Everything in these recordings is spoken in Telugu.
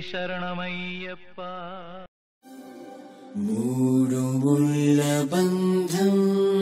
శరణమయ్యప్ప మూడు ముళ్ళ బంధం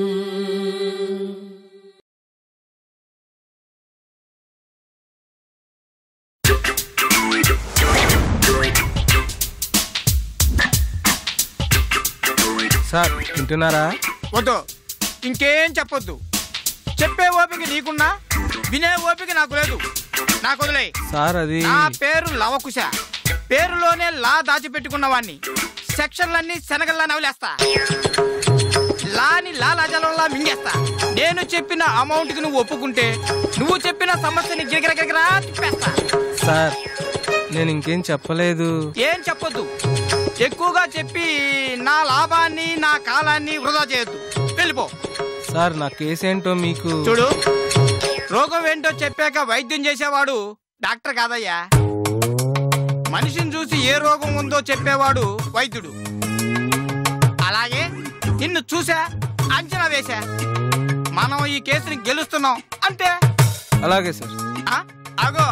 సార్ వింటున్నారా వద్దు ఇంకేం చెప్పొద్దు చెప్పే ఓపిక నీకున్నా వినే ఓపిక నాకు లేదు నాకు వదిలే సార్ అది నా పేరు లవకుశ పేరులోనే లా దాచిపెట్టుకున్న వాణ్ణి సెక్షన్లన్నీ శనగల్లా నవలేస్తా లాని లాలాజలంలా మింగేస్తా నేను చెప్పిన అమౌంట్ కి నువ్వు ఒప్పుకుంటే నువ్వు చెప్పిన సమస్యని గిరగిర గిరగిరా తిప్పేస్తా సార్ నేను ఇంకేం చెప్పలేదు ఏం చెప్పొద్దు ఎక్కువగా చెప్పి నా లాభాన్ని నా కాలాన్ని వృధా చేయొద్దు వెళ్ళిపో సార్ నా కేసు ఏంటో మీకు చూడు రోగం ఏంటో చెప్పాక వైద్యం చేసేవాడు డాక్టర్ కాదయ్యా మనిషిని చూసి ఏ రోగం ఉందో చెప్పేవాడు వైద్యుడు అలాగే నిన్ను చూసా అంచనా వేశా మనం ఈ కేసుని గెలుస్తున్నాం అంతే అలాగే సార్ ఆ? ఆగో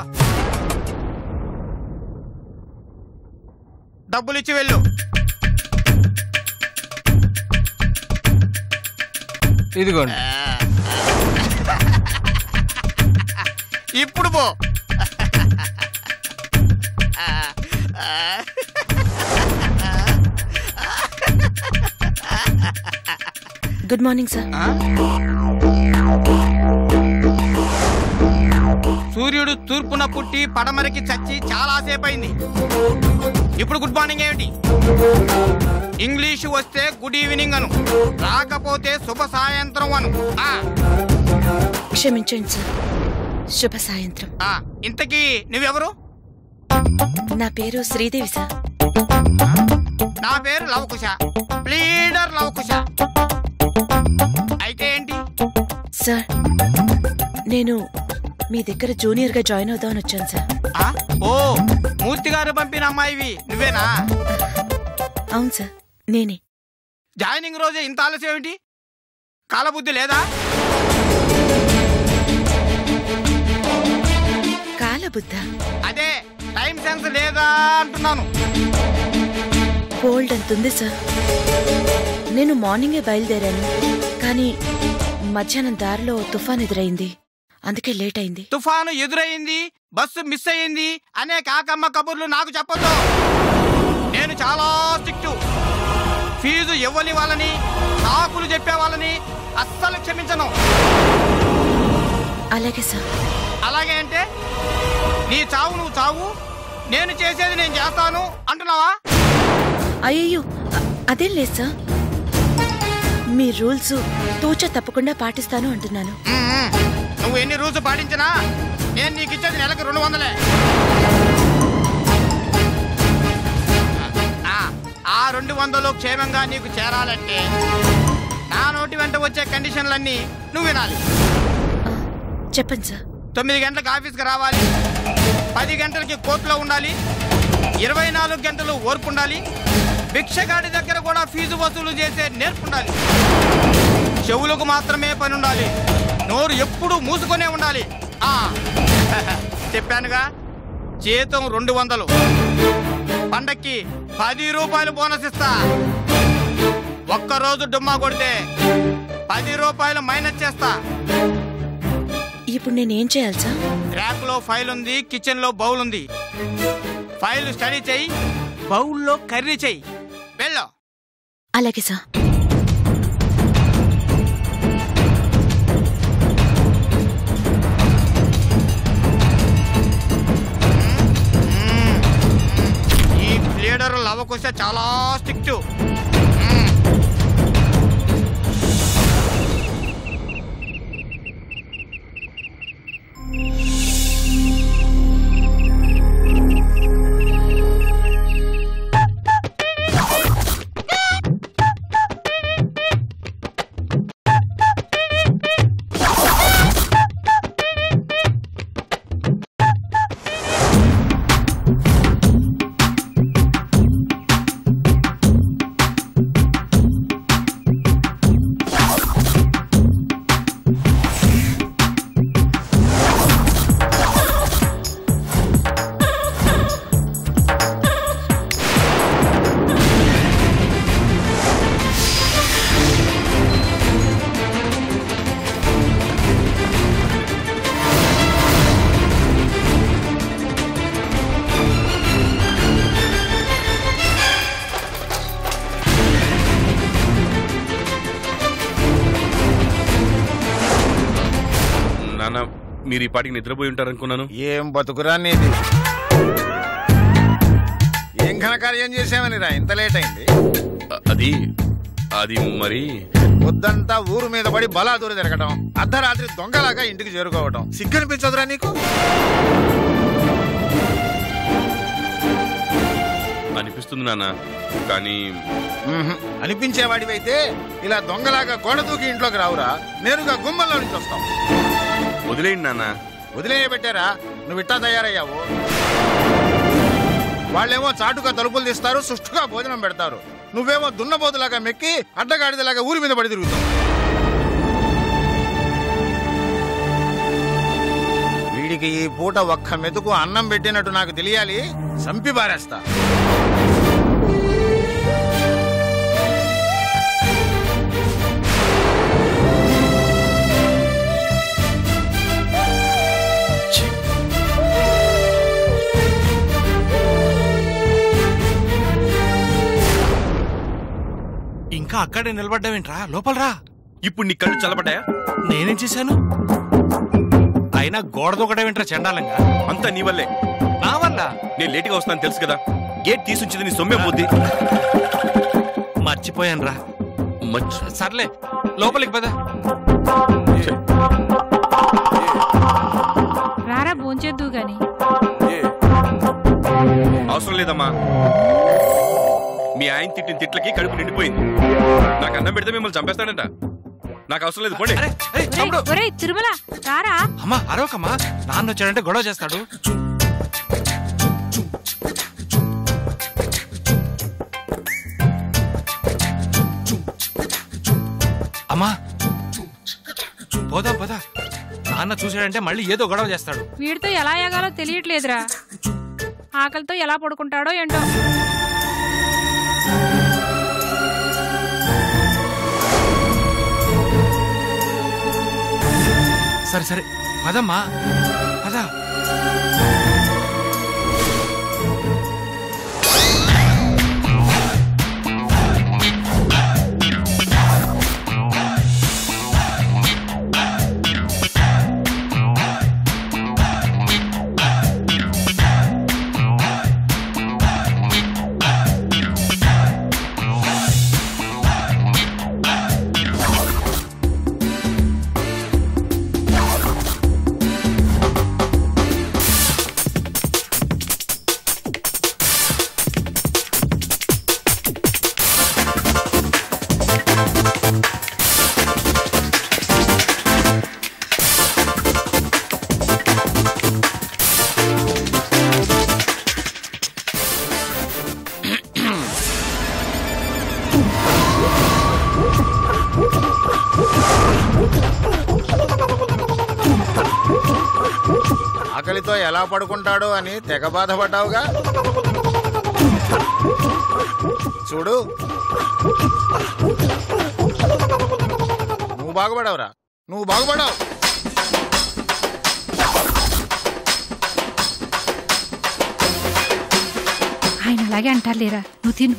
డబ్బులు ఇచ్చి వెళ్ళు ఇదిగోండి ఇప్పుడు పో గుడ్ మార్నింగ్ సార్ సూర్యుడు తూర్పున పుట్టి పడమరకి చచ్చి చాలా సేపు అయింది ఇప్పుడు గుడ్ మార్నింగ్ ఏమిటి ఇంగ్లీషు వస్తే గుడ్ ఈవినింగ్ అను రాకపోతే శుభ సాయంత్రం అను ఆ, క్షమించండి సార్ శుభ సాయంత్రం ఆ, ఇంతకీ నువ్వెవరు నా పేరు శ్రీదేవి సార్ నా పేరు లవకుశ ప్లీడర్ లవకుశ అయితే ఏంటి సార్ నేను మీ దగ్గర జూనియర్ గా జాయిన్ అవుదామని వచ్చాను సార్ ఆ? ఓ మూర్తి గారు పంపిన అమ్మాయివి నువ్వేనా అవును సార్ నేనే జాయినింగ్ రోజే ఇంత ఆలస్యం ఏమిటి కాలబుద్ధి లేదా కాలబుద్ధ అదే టైం సెన్స్ లేదా అంటున్నాను కోల్డ్ అంత ఉంది సార్ నేను మార్నింగే బయలుదేరాను కానీ మధ్యాహ్నం దారిలో తుఫాన్ ఎదురైంది అందుకే లేట్ అయింది తుఫాను ఎదురయింది బస్సు మిస్ అయ్యింది అనే కాకమ్మ కబుర్లు నాకు చెప్పొద్దు నేను చాలా స్ట్రిక్ట్ ఫీజు ఇవ్వని వాళ్ళని సాకులు చెప్పే వాళ్ళని అస్సలు క్షమించను అలాగే సార్ అలాగే అంటే నీ చావు నువ్వు చావు నేను చేసేది నేను చేస్తాను అంటున్నావా అయ్యయ్యో అ- అదేం లేదు సార్ మీ రూల్స్ తూచ తప్పకుండా పాటిస్తాను అంటున్నాను మ్మ్. నువ్వు ఎన్ని రూల్స్ పాటించినా నేను నీకు ఇచ్చేది నెలకు రెండు వందలే ఆ, ఆ రెండు వందలు క్షేమంగా నీకు చేరాలంటే నా నోటి వెంట వచ్చే కండిషన్లన్నీ నువ్వు వినాలి ఆ, చెప్పండి సార్ తొమ్మిది గంటలకు ఆఫీస్కి రావాలి పది గంటలకి కోర్టులో ఉండాలి ఇరవై నాలుగు గంటలు ఓర్పు ఉండాలి భిక్షగాడి దగ్గర కూడా ఫీజు వసూలు చేసే నేర్పు ఉండాలి చెవులకు మాత్రమే పని ఉండాలి నోరు ఎప్పుడూ మూసుకొనే ఉండాలి ఆ చెప్పానుగా జీతం రెండు వందలు పండక్కి పది రూపాయలు బోనస్ ఇస్తా ఒక్కరోజు డుమ్మా కొడితే పది రూపాయలు మైనస్ చేస్తా ఇప్పుడు నేనేం చేయాలి సార్ ర్యాక్ లో ఫైల్ ఉంది కిచెన్ లో బౌల్ ఉంది ఫైల్ స్టడీ చెయ్యి బౌల్లో కర్రీ చెయ్యి వెళ్ళు అలాగే సార్ ఈ లీడర్ లవకొస్తే చాలా స్ట్రిక్ట్ మీరు ఈ పాటికి నిద్రపోయి ఉంటారనుకున్నాను ఏం బతుకురా నీది ఏం ఘనకార్యం చేసామని రా ఇంత లేట్ అయింది అ- అది అది మరి పొద్దంతా ఊరు మీద పడి బలాదూరి తిరగటం అర్ధరాత్రి దొంగలాగా ఇంటికి చేరుకోవటం సిగ్గనిపించదురా నీకు అనిపిస్తుంది నాన్న కానీ మ్మ్హ్. అనిపించేవాడివైతే ఇలా దొంగలాగా గోడ దూకి ఇంట్లోకి రావురా నేరుగా గుమ్మల్లో నుంచి వస్తాం వదిలేయండి నాన్న వదిలేయబెట్టారా నువ్వు ఇట్టా తయారయ్యావు వాళ్ళేమో చాటుగా తలుపులు తీస్తారు సుష్టుగా భోజనం పెడతారు నువ్వేమో దున్నపోతులాగా మెక్కి అడ్డగాడిదలాగా ఊరి మీద పడి తిరుగుతావు వీడికి ఈ పూట ఒక్క మెతుకు అన్నం పెట్టినట్టు నాకు తెలియాలి సంపి బారేస్తా ఇంకా అక్కడే నిలబడ్డావేంట్రా లోపల రా ఇప్పుడు నీ కళ్ళు చల్లబడ్డాయా నేనేం చేశాను అయినా గోడ దూకడమేంట్రా చండాలంగా అంతా నీ వల్లే నా వల్ల నేను లేటుగా వస్తాను తెలుసు కదా గేట్ తీసుంచింది నీ సొమ్మే పోద్ది మర్చిపోయాను రా మచ్ సర్లే లోపలికి పద రారా భోంచేద్దు గాని అవసరం లేదమ్మా మీ ఆయన తిట్టిన తిట్లకి కడుపు నిండిపోయింది నాకు అన్నం పెడితే మిమ్మల్ని చంపేస్తాడంట నాకు అవసరం లేదు పోండి అరే ఏయ్, తమ్ముడు ఒరేయ్ తిరుమల రారా అమ్మా అరవకమ్మా నాన్న వచ్చాడంటే గొడవ చేస్తాడు అమ్మా పోదాం పోదా నాన్న చూశాడంటే మళ్ళీ ఏదో గొడవ చేస్తాడు వీడితో ఎలా ఎగాలో తెలియట్లేదురా ఆకలితో ఎలా పడుకుంటాడో ఏంటో సరే సరే పదమ్మా పద ఆకలితో ఎలా పడుకుంటాడో అని తెగ బాధపడ్డావుగా చూడు నువ్వు బాగుపడావురా నువ్వు బాగుపడావు ఆయన అలాగే అంటారులేరా నువ్వు తిను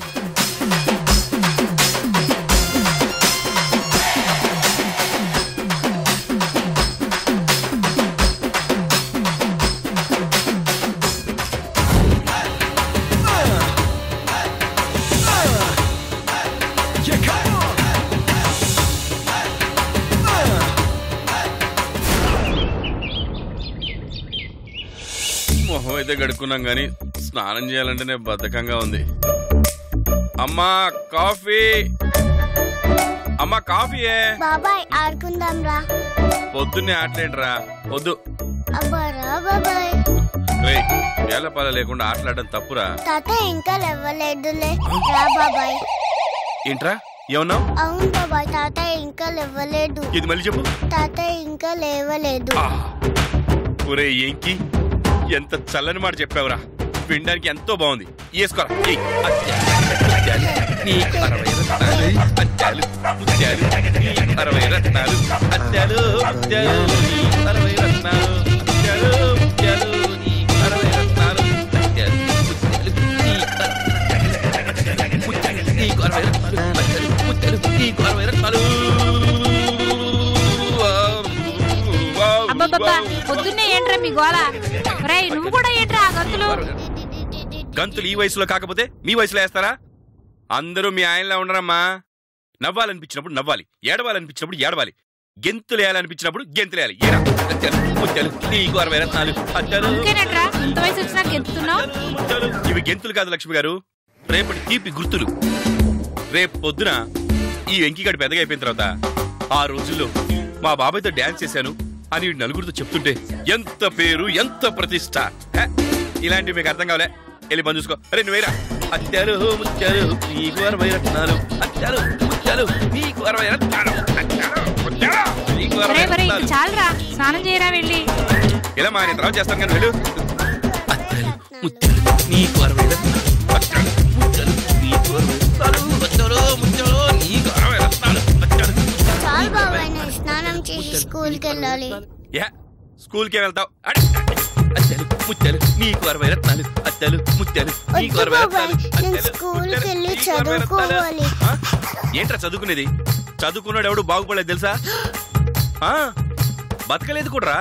మొహం అయితే గడుక్కున్నాం గాని స్నానం చేయాలంటేనే బద్ధకంగా ఉంది అమ్మా కాఫీ అమ్మా కాఫీయే బాబాయ్ ఆడుకుందాం రా పొద్దున్నే ఆటలేంట్రా వద్దు అబ్బారా బాబాయ్ రే వేలపాల లేకుండా ఆటలాడడం తప్పురా తాత ఇంకా లేవలేదులే రా బాబాయ్ ఏంట్రా ఏమన్నావు అవును బాబాయ్ తాత ఇంకా లేవలేదు ఇది మళ్ళీ చెప్పు తాత ఇంకా లేవలేదు ఆ, ఒరే ఏంకి ఎంత చల్లని మాట చెప్పావురా వినడానికి ఎంతో బాగుంది వేసుకోరా ఏయ్, అత్యాలు, అత్యాలు, నీకు అరవై రత్నాలు, అత్యాలు, ముత్యాలు, నీకు అరవై రత్నాలు, అత్యాలు, ముత్యాలు, నీకు అరవై రత్నాలు, అత్యాలు, ముత్యాలు, నీకు అరవై రత్నాలు, అత్యాలు, ముత్యాలు, నీకు అరవై ముత్యాలు, నీకు అరవై రత్నాలు, అత్యాలు, ముత్యాలు, నీకు అరవై రత్నాలు. వావ్, వావ్, అబ్బబ్బబ్బా వావ్. పొద్దు మీ గోల రేయ్ నువ్వు కూడా ఏంట్రా ఆ గంతులు గంతులు ఈ వయసులో కాకపోతే మీ వయసులో వేస్తారా అందరూ మీ ఆయనలా ఉండరమ్మా నవ్వాలనిపించినప్పుడు నవ్వాలి ఏడవాలనిపించినప్పుడు ఏడవాలి గెంతులు వేయాలనిపించినప్పుడు గెంతులు వేయాలి ఏరా అత్యాలు, ముత్యాలు, నీకు అరవై రత్నాలు అత్యాలు, అందుకేనట్రా ఇంత వయసు వచ్చినా గెంతుతున్నావు ముత్యాలు. ఇవి గెంతులు కాదు లక్ష్మి గారు రేపటి తీపి గుర్తులు రేపు పొద్దున ఈ వెంకిగాడి పెద్దగా అయిపోయిన తర్వాత ఆ రోజుల్లో మా బాబాయ్తో డాన్స్ చేశాను అని వీడు నలుగురితో చెప్తుంటే ఎంత పేరు ఎంత ప్రతిష్ట హే, ఇలాంటివి మీకు అర్థం కావాలే వెళ్ళి పని చూసుకో అరే నువ్వేరా అత్యాలు ముత్యాలు నీకు అరవై రత్నాలు అత్యాలు ముత్యాలు నీకు అరవై రత్నాలు అత్యాలు, ముత్యాలు, నీకు అరవై ఒరే ఒరే ఇంక రత్నాలు. చాలరా స్నానం చేయరా వెళ్ళి ఇలా మా నేను తర్వాత చేస్తాను కానీ వెళ్ళు అత్తాలు ముత్యాలు నీకు అరవై రత్నాలు అత్తాలు ముత్యాలు నీకు అరవై రత్నాలు అత్తాలు ముత్యాలు నీకు అరవై రత్నాలు అత్తాలు చాలు బాబాయ్ నేను స్నానం చేసి స్కూల్కి వెళ్ళాలి యా స్కూల్కే వెళ్తావు అడే. అత్తాలు ముత్యాలు నీకు అరవై రత్నాలు అత్తాలు ముత్యాలు నీకు వద్దు అరవై బాబాయ్, రత్నాలు నేను అత్తాలు, స్కూల్కి ముత్యాలు, వెళ్ళి నీకు అరవై రత్నాలు. చదువుకోవాలి. ఆ? ఏంట్రా చదువుకునేది చదువుకున్నాడు ఎవడు బాగుపడలేదు తెలుసా ఆ, బతకలేదు కూడా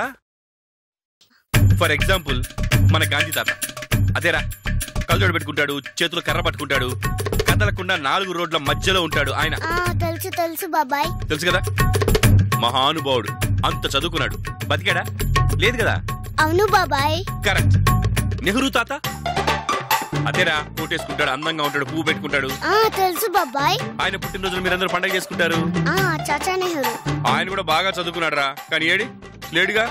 ఫర్ ఎగ్జాంపుల్ మన గాంధీ తాత అదేరా కళ్ళజోడు పెట్టుకుంటాడు చేతులు కర్ర పట్టుకుంటాడు కదలకుండా నాలుగు రోడ్ల మధ్యలో ఉంటాడు ఆయన ఆ తెలుసు తెలుసు బాబాయ్ తెలుసు కదా మహానుభావుడు అంత చదువుకున్నాడు బతికాడా లేదు కదా అవును బాబాయ్ కరెక్ట్ నెహ్రూ తాత అదేరా కోటేసుకుంటాడు అందంగా ఉంటాడు పువ్వు పెట్టుకుంటాడు ఆ తెలుసు బాబాయ్ ఆయన పుట్టినరోజులు మీరందరూ పండగ చేసుకుంటారు ఆ చాచా నెహ్రూ ఆయన కూడా బాగా చదువుకున్నాడు రా కానీ ఏడి లేడుగా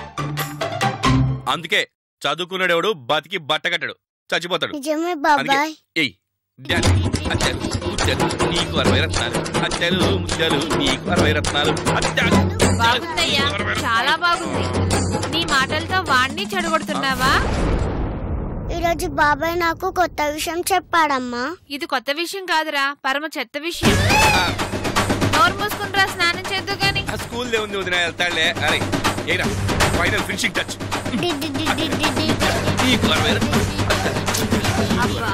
అందుకే చదువుకున్నాడెవడు బతికి బట్టగట్టడు చచ్చిపోతాడు నిజమే అందుకే బాబాయ్ ఎయ్ డాడీ, అత్యాలు, ముత్యాలు, నీకు అరవై రత్నాలు అత్యాలు ముత్యాలు నీకు అరవై రత్నాలు అత్యాలు, బాగుందయ్యా చాలా బాగుంది నీ మాటలతో వాణ్ణి చెడగొడుతున్నావా ఈరోజు బాబాయ్ నాకు కొత్త విషయం చెప్పాడమ్మా ఇది కొత్త విషయం కాదురా పరమ చెత్త విషయం నోరు మూసుకుంటారా స్నానం చేద్దు గాని ఆ స్కూల్ దే ఉంది వదిన వెళ్తాడులే అరే ఏరా ఫైనల్ ఫినిషింగ్ టచ్ డి డి డి డి డి డి. నీకు అరవై రత్నాలు అబ్బా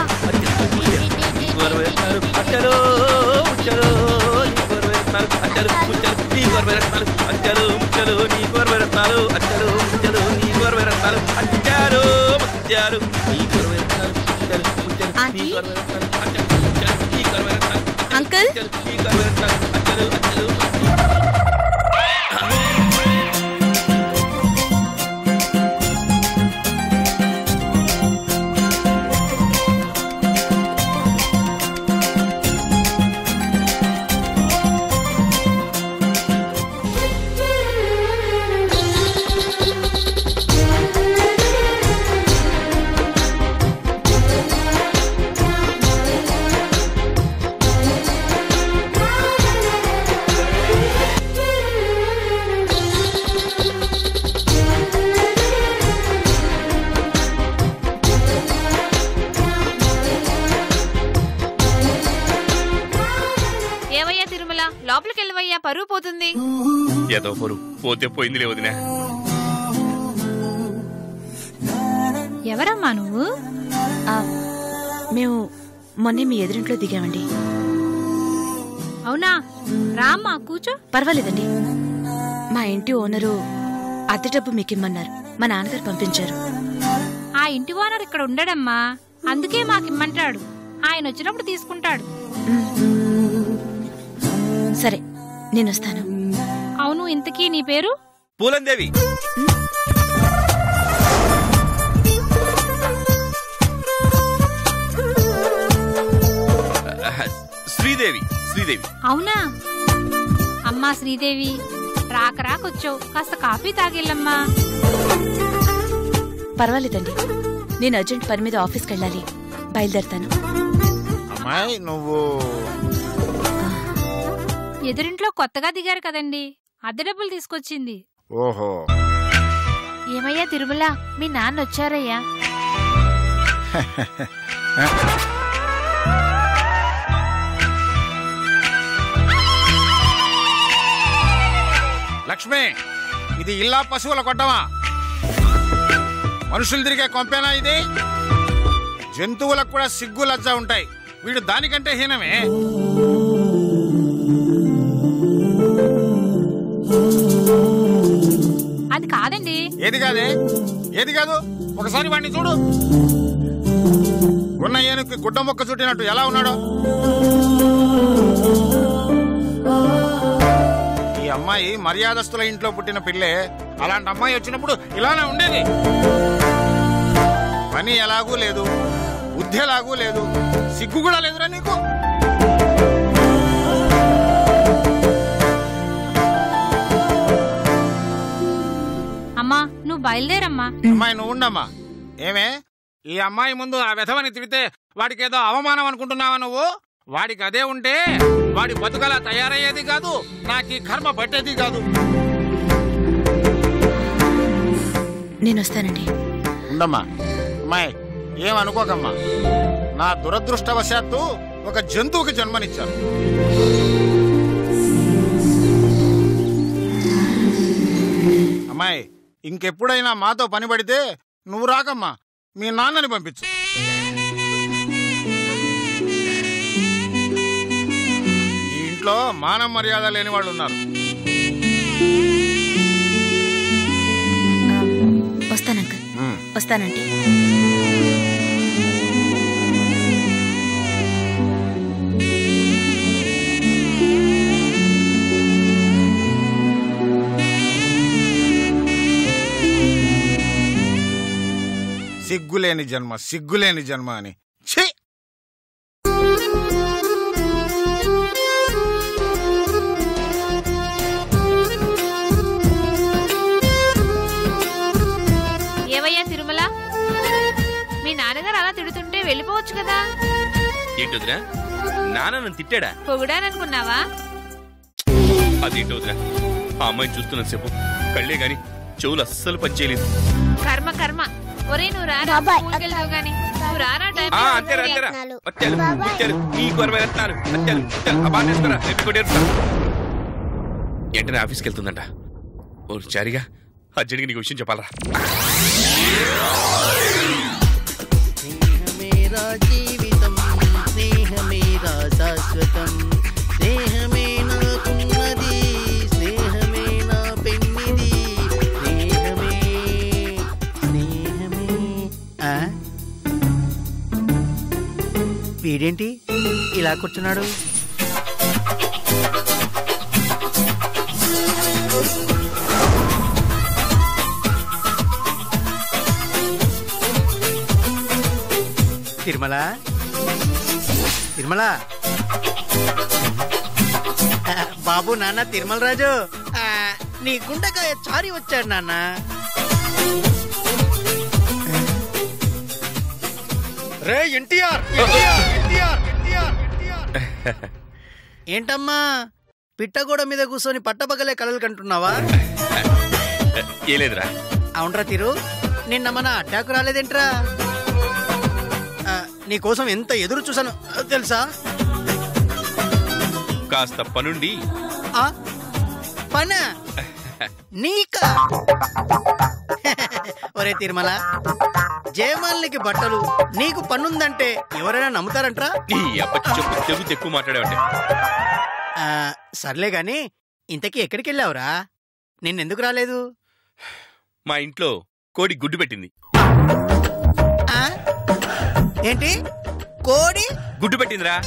నీకు అరవై రత్నాలు అత్యాలు ముత్యాలు నీకు అరవై రత్నాలు అత్యాలు ముత్యాలు నీకు అరవై రత్నాలు అత్యాలు ముత్యాలు నీకు అరవై రత్నాలు అత్యాలు ముత్యాలు నీకు అరవై రత్నాలు అత్యాలు ముత్యాలు నీకు అరవై రత్నాలు అత్యాలు ముత్యాలు ఆంటీ? నీకు అరవై రత్నాలు అత్యాలు ముత్యాలు నీకు అరవై రత్నాలు అంకుల్ అత్యాలు నీకు అరవై రత్నాలు అత్యాలు అత్యాలు ఏవయ్యా తిరుమల లోపలికి వెళ్ళవయ్యా పరువు పోతుంది ఏదో పొరు పోతే పోయిందిలే వదినా ఎవరమ్మా నువ్వు ఆ, మేము మొన్నే మీ ఎదురింట్లో దిగామండి అవునా రామ్మా కూర్చో పర్వాలేదండి మా ఇంటి ఓనరు అద్దె డబ్బు మీకు ఇమ్మన్నారు మా నాన్నగారు పంపించారు ఆ ఇంటి ఓనర్ ఇక్కడ ఉండడమ్మా అందుకే మాకిమ్మంటాడు ఆయన వచ్చినప్పుడు తీసుకుంటాడు సరే నేను వస్తాను అవును ఇంతకీ నీ పేరు పూలందేవి శ్రీదేవి శ్రీదేవి అవునా అమ్మా శ్రీదేవి రాక రాకొచ్చావు కాస్త కాఫీ తాగిల్లమ్మా పర్వాలేదండి నేను అర్జెంట్ పని మీద ఆఫీస్కి వెళ్ళాలి బయలుదేరతాను అమ్మాయి నువ్వు ఎదురింట్లో కొత్తగా దిగారు కదండి అద్దె డబ్బులు తీసుకొచ్చింది ఓహో ఏమయ్యా తిరుమల మీ నాన్న వచ్చారయ్యా లక్ష్మి ఇది ఇల్లా పశువుల కొట్టమా మనుషులు తిరిగే కొంపేనా ఇది జంతువులకు కూడా సిగ్గు లజ్జ ఉంటాయి వీడు దానికంటే హీనమే అది కాదండి కాదండి ఏది కాదే ఏది కాదు ఒకసారి వాడిని చూడు ఉన్న ఏనుగుకి గుడ్డ మొక్క చుట్టినట్టు ఎలా ఉన్నాడో ఈ అమ్మాయి మర్యాదస్తుల ఇంట్లో పుట్టిన పిల్లే అలాంటి అమ్మాయి వచ్చినప్పుడు ఇలానే ఉండేది పని ఎలాగూ లేదు బుద్ధి ఎలాగూ లేదు సిగ్గు కూడా లేదురా నీకు అమ్మా నువ్వు బయలుదేరమ్మా అమ్మాయి నువ్వు ఉండమ్మా ఏమే ఈ అమ్మాయి ముందు ఆ విధవని తిడితే వాడికి ఏదో అవమానం అనుకుంటున్నావా నువ్వు వాడికి అదే ఉంటే వాడి బతుకలా తయారయ్యేది కాదు నాకు ఈ కర్మ పట్టేది కాదు నేను వస్తానండి ఉండమ్మా అమ్మాయి ఏమనుకోకమ్మా నా దురదృష్టవశాత్తు ఒక జంతువుకి జన్మనిచ్చాను అమ్మాయి ఇంకెప్పుడైనా మాతో పని పడితే నువ్వు రాకమ్మా మీ నాన్నని పంపించు ఈ ఇంట్లో మానవ మర్యాద లేని వాళ్ళు ఉన్నారు వస్తాను అంకుల్ ఉమ్. వస్తానండి సిగ్గులేని జన్మ సిగ్గులేని జన్మ అని ఛీ ఏవయ్యా తిరుమల మీ నాన్నగారు అలా తిడుతుంటే వెళ్ళిపోవచ్చు కదా ఏంటి వదినా నాన్న నన్ను తిట్టాడా పొగిడాననుకున్నావా అదేంటి వదినా ఆ అమ్మాయిని చూస్తున్నంత సేపు కళ్ళే గాని చెవులు అస్సలు పనిచేయలేదు కర్మ కర్మ ఒరే నువ్వు రారా బాబాయ్, స్కూల్కి వెళ్తావు గాని నువ్వు రారా టైం ఆ, అంతేరా అంతేరా రత్నాలు. వచ్చాను బాబాయ్. వచ్చాను నీకు అరవై రత్నాలు వచ్చాను వచ్చాను ఆ బాగా నేర్చుకురా రేపు కొట్టేరుతా వెంటనే ఆఫీస్కి వెళ్తుందంట ఓ చారిగా అర్జెంట్గా నీకు విషయం చెప్పాలరా స్నేహమేరా జీవితం స్నేహమేరా శాశ్వతం స్నేహమే నాకున్నది స్నేహమే నా పెన్నిది స్నేహమే స్నేహమే ఆ? వీడేంటి ఇలా కూర్చున్నాడు తిరుమల తిరుమల ఆ, బాబు నాన్న తిరుమల రాజు ఆ, నీ గుండెకాయ చారి వచ్చాడు నాన్న రే ఎన్టీఆర్ ఏంటమ్మా పిట్టగోడ మీద కూర్చొని పట్టపగలే కలలు కంటున్నావా ఏ లేదురా అవునరా తిరు నిన్న మన అడ్డాకు రాలేదేంట్రా ఆ, నీకోసం ఎంత ఎదురు చూసాను ఆ, తెలుసా కాస్త పనుండి ఆ పన నీకా ఒరే తిరుమల జయమాలినికి బట్టలు నీకు పనుందంటే ఎవరైనా నమ్ముతారంట్రా నీ అబ్బ చెప్పు తెగు ఎక్కువ మాట్లాడావంటే ఆ, సర్లే గాని ఇంతకీ ఎక్కడికి వెళ్ళావురా నిన్నెందుకు రాలేదు మా ఇంట్లో కోడి గుడ్డు పెట్టింది ఆ? ఏంటి కోడి గుడ్డు పెట్టిందిరా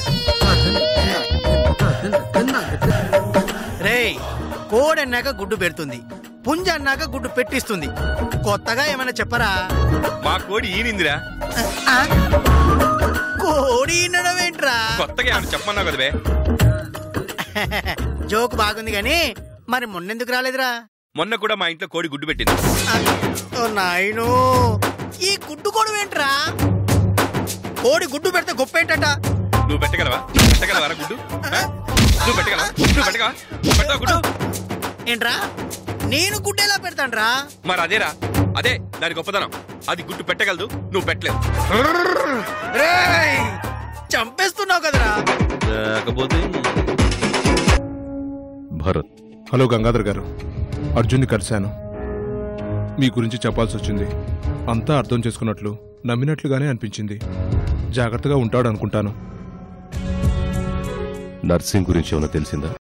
రేయ్ కోడి అన్నాక గుడ్డు పెడుతుంది పుంజ అన్నాక గుడ్డు పెట్టిస్తుంది కొత్తగా ఏమైనా చెప్పరా మా కోడి ఈనిందిరా ఆ? కోడి ఈనడం ఏంట్రా కొత్తగా ఏమన్నా చెప్పమన్నావు కదా బే జోక్ బాగుంది గాని మరి మొన్నెందుకు రాలేదురా మొన్న కూడా మా ఇంట్లో కోడి గుడ్డు పెట్టింది ఆ, ఓ నాయను ఈ గుడ్డు కోడి ఏంట్రా కోడి గుడ్డు పెడితే గొప్ప ఏంటట నువ్వు పెట్టగలవా పెట్టగలవా గుడ్డు ఆ? నువ్వు పెట్టగలవా నువ్వు పెట్టగలవా పెడతావా గుడ్డు ఏంట్రా నేను గుడ్డు ఎలా పెడతాన్రా మరి అదేరా అదే దాని గొప్పదనం అది గుడ్డు పెట్టగలదు నువ్వు పెట్టలేవు రేయ్ చంపేస్తున్నావు కదరా కాకపోతే భరత్ హలో గంగాధర్ గారు అర్జున్ని కలిశాను మీ గురించి చెప్పాల్సి వచ్చింది అంతా అర్థం చేసుకున్నట్లు నమ్మినట్లుగానే అనిపించింది జాగ్రత్తగా ఉంటాడు అనుకుంటాను నర్సింగ్ గురించి ఏమైనా తెలిసిందా